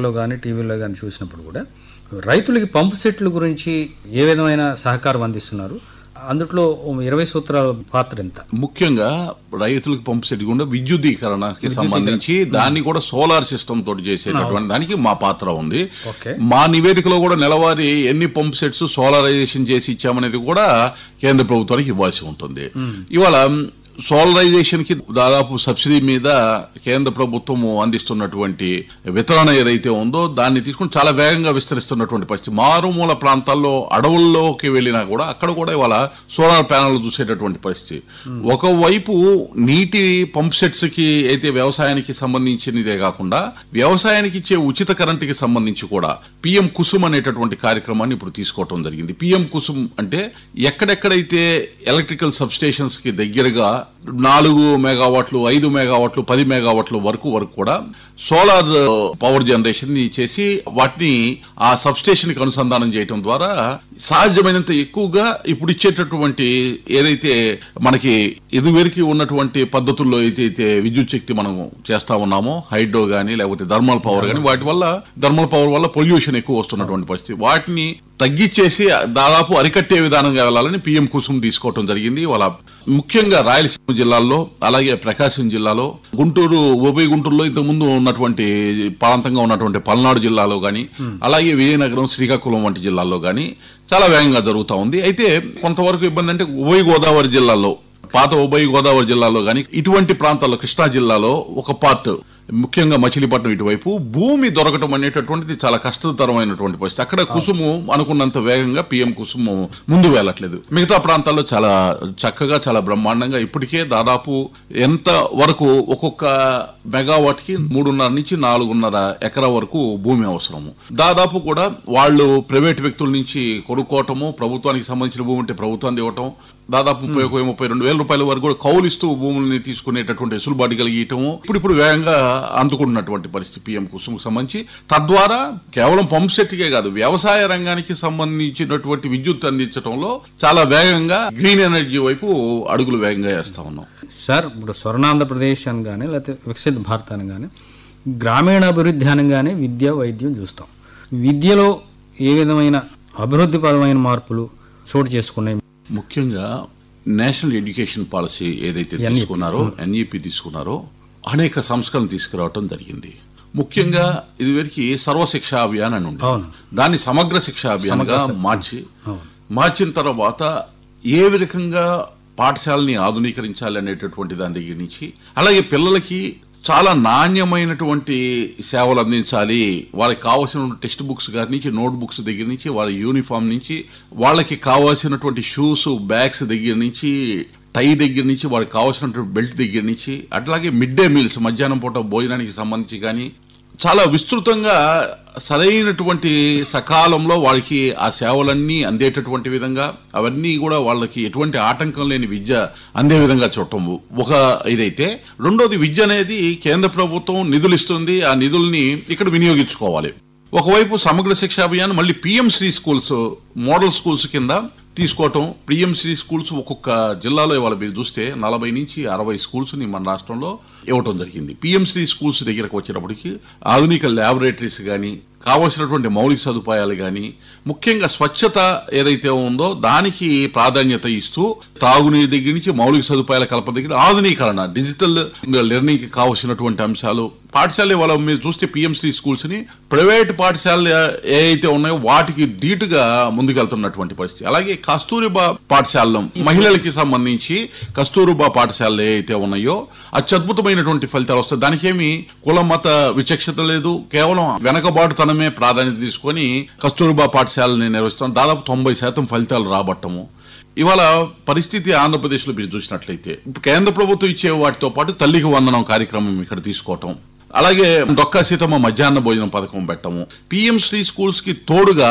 పేపర్లో కానీ టీవీలో కానీ చూసినప్పుడు కూడా రైతులకి పంపు సెట్ల గురించి ఏ విధమైన సహకారం అందిస్తున్నారు అందులో ఇరవై సూత్రాల పాత్ర ఎంత ముఖ్యంగా రైతులకు పంపు సెట్ గుండా విద్యుదీకరణకి సంబంధించి దాన్ని కూడా సోలార్ సిస్టమ్ తోటి చేసేటటువంటి దానికి మా పాత్ర ఉంది ఓకే మా నివేదికలో కూడా నెలవారీ ఎన్ని పంప్ సెట్స్ సోలారైజేషన్ చేసి ఇచ్చామనేది కూడా కేంద్ర ప్రభుత్వానికి ఇవ్వాల్సి ఉంటుంది ఇవాళ సోలరైజేషన్ కి దాదాపు సబ్సిడీ మీద కేంద్ర ప్రభుత్వం అందిస్తున్నటువంటి వితరణ ఏదైతే ఉందో దాన్ని తీసుకుని చాలా వేగంగా విస్తరిస్తున్నటువంటి పరిస్థితి మారుమూల ప్రాంతాల్లో అడవుల్లోకి వెళ్ళినా కూడా అక్కడ కూడా ఇవాళ సోలార్ ప్యానల్ చూసేటటువంటి పరిస్థితి ఒకవైపు నీటి పంప్ సెట్స్ కి అయితే వ్యవసాయానికి సంబంధించినదే కాకుండా వ్యవసాయానికి ఇచ్చే ఉచిత కరెంటుకి సంబంధించి కూడా పిఎం కుసుమ్ అనేటటువంటి కార్యక్రమాన్ని ఇప్పుడు తీసుకోవటం జరిగింది పిఎం కుసుమ్ అంటే ఎక్కడెక్కడైతే ఎలక్ట్రికల్ సబ్ స్టేషన్స్ కి దగ్గరగా నాలుగు మెగావాట్లు ఐదు మెగావాట్లు పది మెగావాట్ల వరకు వరకు కూడా సోలార్ పవర్ జనరేషన్ ని చేసి వాటిని ఆ సబ్ స్టేషన్ కి అనుసంధానం చేయటం ద్వారా సాధ్యమైనంత ఎక్కువగా ఇప్పుడు ఇచ్చేటటువంటి ఏదైతే మనకి ఇదివరకు ఉన్నటువంటి పద్ధతుల్లో అయితే అయితే విద్యుత్ శక్తి మనం చేస్తా ఉన్నామో హైడ్రో గానీ లేకపోతే థర్మల్ పవర్ గానీ వాటి వల్ల థర్మల్ పవర్ వల్ల పొల్యూషన్ ఎక్కువ వస్తున్నటువంటి పరిస్థితి వాటిని తగ్గించేసి దాదాపు అరికట్టే విధానంగా వెళ్ళాలని పిఎం కుసుమ్ తీసుకోవటం జరిగింది వాళ్ళ ముఖ్యంగా రాయలసీమ జిల్లాల్లో అలాగే ప్రకాశం జిల్లాలో గుంటూరు ఉభయ గుంటూరులో ఇంతకు ముందు ఉన్నటువంటి ప్రాంతంగా ఉన్నటువంటి పల్నాడు జిల్లాలో గాని అలాగే విజయనగరం శ్రీకాకుళం వంటి జిల్లాల్లో గాని చాలా వేగంగా జరుగుతా ఉంది అయితే కొంతవరకు ఇబ్బంది అంటే ఉభయ గోదావరి జిల్లాలో పాత ఉభయ గోదావరి జిల్లాలో గాని ఇటువంటి ప్రాంతాల్లో కృష్ణా జిల్లాలో ఒక పార్ట్ ముఖ్యంగా మచిలీపట్నం ఇటువైపు భూమి దొరకటం అనేటటువంటిది చాలా కష్టతరమైనటువంటి పరిస్థితి అక్కడ కుసుము అనుకున్నంత వేగంగా పిఎం కుసుము ముందు వెళ్ళట్లేదు మిగతా ప్రాంతాల్లో చాలా చక్కగా చాలా బ్రహ్మాండంగా ఇప్పటికే దాదాపు ఎంత వరకు ఒక్కొక్క మెగావాట్ కి మూడున్నర నుంచి నాలుగున్నర ఎకరా వరకు భూమి అవసరము దాదాపు కూడా వాళ్ళు ప్రైవేట్ వ్యక్తుల నుంచి కొనుక్కోవటము ప్రభుత్వానికి సంబంధించిన భూమి ఉంటే ప్రభుత్వాన్ని ఇవ్వటం దాదాపు ముప్పై ఒక ముప్పై రెండు వేల రూపాయల వరకు కూడా కౌలిస్తూ భూముల్ని తీసుకునేటటువంటి వెసులుబాటు కలిగియటము ఇప్పుడు ఇప్పుడు వేగంగా అందుకుంటున్నటువంటి పరిస్థితి పిఎం కుసుమకు సంబంధించి తద్వారా కేవలం పంప్ సెట్కే కాదు వ్యవసాయ రంగానికి సంబంధించినటువంటి విద్యుత్ అందించడంలో చాలా వేగంగా గ్రీన్ ఎనర్జీ వైపు అడుగులు వేగంగా వేస్తా ఉన్నాం సార్ ఇప్పుడు స్వర్ణాంధ్రప్రదేశ్ అని కానీ లేకపోతే వికసిత భారత్ అని కానీ గ్రామీణాభివృద్ధి అనగానే విద్య వైద్యం చూస్తాం విద్యలో ఏ విధమైన అభివృద్ధిపరమైన మార్పులు చోటు చేసుకున్నాయి ముఖ్యంగా నేషనల్ ఎడ్యుకేషన్ పాలసీ ఏదైతే తీసుకున్నారో ఎన్ఈపి తీసుకున్నారో అనేక సంస్కరణలు తీసుకురావటం జరిగింది ముఖ్యంగా ఇదివరకు సర్వశిక్ష అభియాన్ అని ఉంది అవును. దాన్ని సమగ్ర శిక్ష అభియాన్గా మార్చి అవును. మార్చిన తర్వాత ఏ విధంగా పాఠశాలని ఆధునీకరించాలి అనేటటువంటి దాని దగ్గర నుంచి అలాగే పిల్లలకి చాలా నాణ్యమైనటువంటి సేవలు అందించాలి వాళ్ళకి కావాల్సిన టెక్స్ట్ బుక్స్ గారి నుంచి నోట్ బుక్స్ దగ్గర నుంచి వాళ్ళ యూనిఫామ్ నుంచి వాళ్ళకి కావాల్సినటువంటి షూస్ బ్యాగ్స్ దగ్గర నుంచి టై దగ్గర నుంచి వాళ్ళకి కావాల్సినటువంటి బెల్ట్ దగ్గర నుంచి అట్లాగే మిడ్ డే మీల్స్ మధ్యాహ్నం పూట భోజనానికి సంబంధించి కానీ చాలా విస్తృతంగా సరైనటువంటి సకాలంలో వాళ్ళకి ఆ సేవలన్నీ అందేటటువంటి విధంగా అవన్నీ కూడా వాళ్ళకి ఎటువంటి ఆటంకం లేని విద్య అందే విధంగా చూడటం ఒక ఇదైతే రెండోది విద్య అనేది కేంద్ర ప్రభుత్వం నిధులు ఇస్తుంది ఆ నిధుల్ని ఇక్కడ వినియోగించుకోవాలి ఒకవైపు సమగ్ర శిక్షా అభియాన్ మళ్ళీ PM Shri schools model schools కింద తీసుకోవటం పిఎం శ్రీ స్కూల్స్ ఒక్కొక్క జిల్లాలో ఇవాళ మీరు చూస్తే నలభై నుంచి అరవై స్కూల్స్ ని మన రాష్ట్రంలో ఇవ్వటం జరిగింది పిఎం శ్రీ స్కూల్స్ దగ్గరకు వచ్చేటప్పటికి ఆధునిక ల్యాబొరేటరీస్ కానీ కావలసినటువంటి మౌలిక సదుపాయాలు కానీ ముఖ్యంగా స్వచ్ఛత ఏదైతే ఉందో దానికి ప్రాధాన్యత ఇస్తూ తాగునీరు దగ్గర నుంచి మౌలిక సదుపాయాల కల్పన దగ్గర ఆధునీకరణ డిజిటల్ లెర్నింగ్ కి కావలసినటువంటి అంశాలు పాఠశాల వాళ్ళ మీరు చూస్తే పిఎంసీ స్కూల్స్ ని ప్రైవేట్ పాఠశాలలు ఏ అయితే ఉన్నాయో వాటికి ధీటుగా ముందుకెళ్తున్నటువంటి పరిస్థితి అలాగే కస్తూరిబా పాఠశాలలో మహిళలకి సంబంధించి కస్తూరిబా పాఠశాలలు ఏ అయితే ఉన్నాయో అత్యద్భుతమైనటువంటి ఫలితాలు వస్తాయి దానికేమి కుల మత విచక్షత లేదు కేవలం వెనకబాటుతనమే ప్రాధాన్యత తీసుకొని కస్తూరిబా పాఠశాలని నిర్వహిస్తాం దాదాపు తొంభై శాతం ఫలితాలు రాబట్టము ఇవాళ పరిస్థితి ఆంధ్రప్రదేశ్లో మీరు చూసినట్లయితే ఇప్పుడు కేంద్ర ప్రభుత్వం ఇచ్చే వాటితో పాటు తల్లికి వందనం కార్యక్రమం ఇక్కడ తీసుకోవటం అలాగే డొక్కా సీతమ్మ మధ్యాహ్న భోజనం పథకం పెట్టము పిఎం శ్రీ స్కూల్స్ కి తోడుగా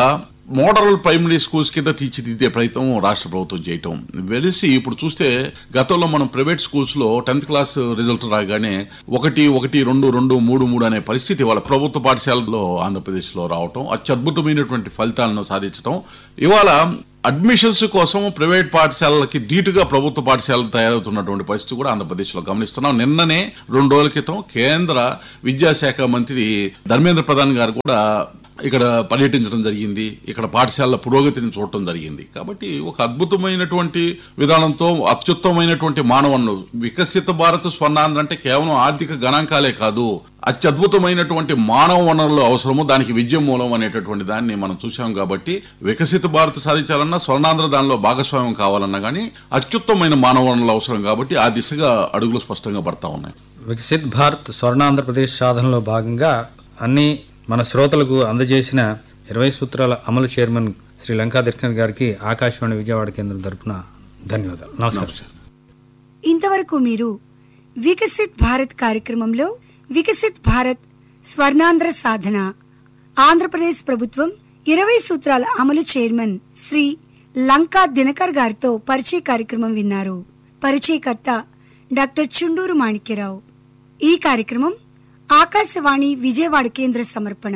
మోడల్ ప్రైమరీ స్కూల్స్ కింద తీర్చిదిద్దే ప్రయత్నం రాష్ట్ర ప్రభుత్వం చేయటం వెలిసి ఇప్పుడు చూస్తే గతంలో మనం ప్రైవేట్ స్కూల్స్ లో టెన్త్ క్లాస్ రిజల్ట్ రాగానే ఒకటి ఒకటి రెండు రెండు మూడు మూడు అనే పరిస్థితి వాళ్ళ ప్రభుత్వ పాఠశాలలో ఆంధ్రప్రదేశ్ లో రావటం అత్యద్భుతమైనటువంటి ఫలితాలను సాధించడం ఇవాళ అడ్మిషన్స్ కోసం ప్రైవేట్ పాఠశాలలకి ధీటుగా ప్రభుత్వ పాఠశాలలు తయారవుతున్నటువంటి పరిస్థితి కూడా ఆంధ్రప్రదేశ్లో గమనిస్తున్నాం నిన్ననే రెండు రోజుల క్రితం కేంద్ర విద్యాశాఖ మంత్రి ధర్మేంద్ర ప్రధాన్ గారు కూడా ఇక్కడ పర్యటించడం జరిగింది ఇక్కడ పాఠశాలల పురోగతిని చూడటం జరిగింది కాబట్టి ఒక అద్భుతమైనటువంటి విధానంతో అత్యుత్తమైనటువంటి మానవన్ను వికసిత భారత్ స్వర్ణాంధ్ర అంటే కేవలం ఆర్థిక గణాంకాలే కాదు అత్యద్భుతమైనటువంటి మానవ వనరులు అవసరము దానికి విద్య మూలం అనేటటువంటి దాన్ని మనం చూసాం కాబట్టి వికసిత భారత్ సాధించాలన్నా స్వర్ణాంధ్ర దానిలో భాగస్వామ్యం కావాలన్నా కానీ అత్యుత్తమైన మానవ వనరులు అవసరం కాబట్టి ఆ దిశగా అడుగులు స్పష్టంగా పడతా ఉన్నాయి వికసిత్ భారత్ స్వర్ణ ఆంధ్రప్రదేశ్ సాధనలో భాగంగా అన్ని మన శ్రోతలకు అందజేసిన ఇరవై సూత్రాల అమలు చైర్మన్ శ్రీ లంకా దిర్కన్ గారికి ఆకాశవాణి విజయవాడ కేంద్రం తరపున ధన్యవాదాలు నమస్కారం సార్ ఇంతవరకు మీరు వికసిత్ భారత్ కార్యక్రమంలో వికసిత్ భారత్ స్వర్ణాంధ్ర సాధన ఆంధ్రప్రదేశ్ ప్రభుత్వం ఇరవై సూత్రాల అమలు చైర్మన్ శ్రీ లంకా దినకర్ గారితో పరిచయ కార్యక్రమం విన్నారు పరిచయకర్త డాక్టర్ చుండూరు మాణిక్యరావు ఈ కార్యక్రమం ఆకాశవాణి విజయవాడ కేంద్ర సమర్పణ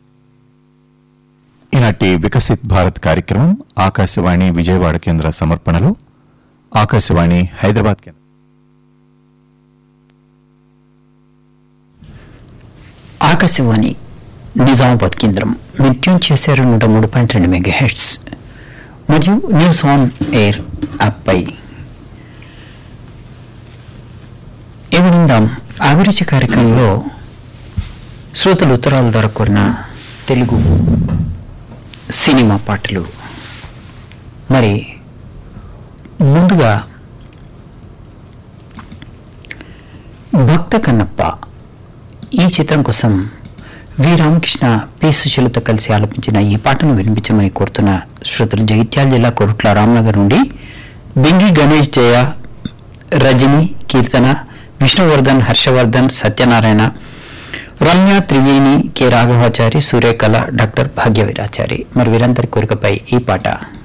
ఈనాటి వికసిత్ భారత్ కార్యక్రమం ఆకాశవాణి విజయవాడ కేంద్ర సమర్పణలో ఆకాశవాణి హైదరాబాద్ కేంద్రం ఆకాశవాణి నిజామాబాద్ కేంద్రం మీరు ట్యూన్ చేశారు నూట మూడు పాయింట్ రెండు మెగా హెడ్స్ మరియు న్యూస్ ఆన్ ఎయిర్ యాప్పై విందాం అభిరుచి కార్యక్రమంలో శ్రోతలు ఉత్తరాల ద్వారా కోరిన తెలుగు సినిమా పాటలు మరి ముందుగా భక్త కన్నప్ప ఈ చిత్రం కోసం వి రామకృష్ణ పి సుశీలతో కలిసి ఆలపించిన ఈ పాటను వినిపించమని కోరుతున్న శ్రోతలు జగిత్యాల జిల్లా కొరుట్ల రామ్నగర్ నుండి బింగి గణేష్ జయ రజని కీర్తన విష్ణువర్ధన్ హర్షవర్ధన్ సత్యనారాయణ రమ్య త్రివేణి కె రాఘవాచారి సూర్యకళ డాక్టర్ భాగ్యవీరాచారి మరి వీరందరి కోరికపై ఈ పాట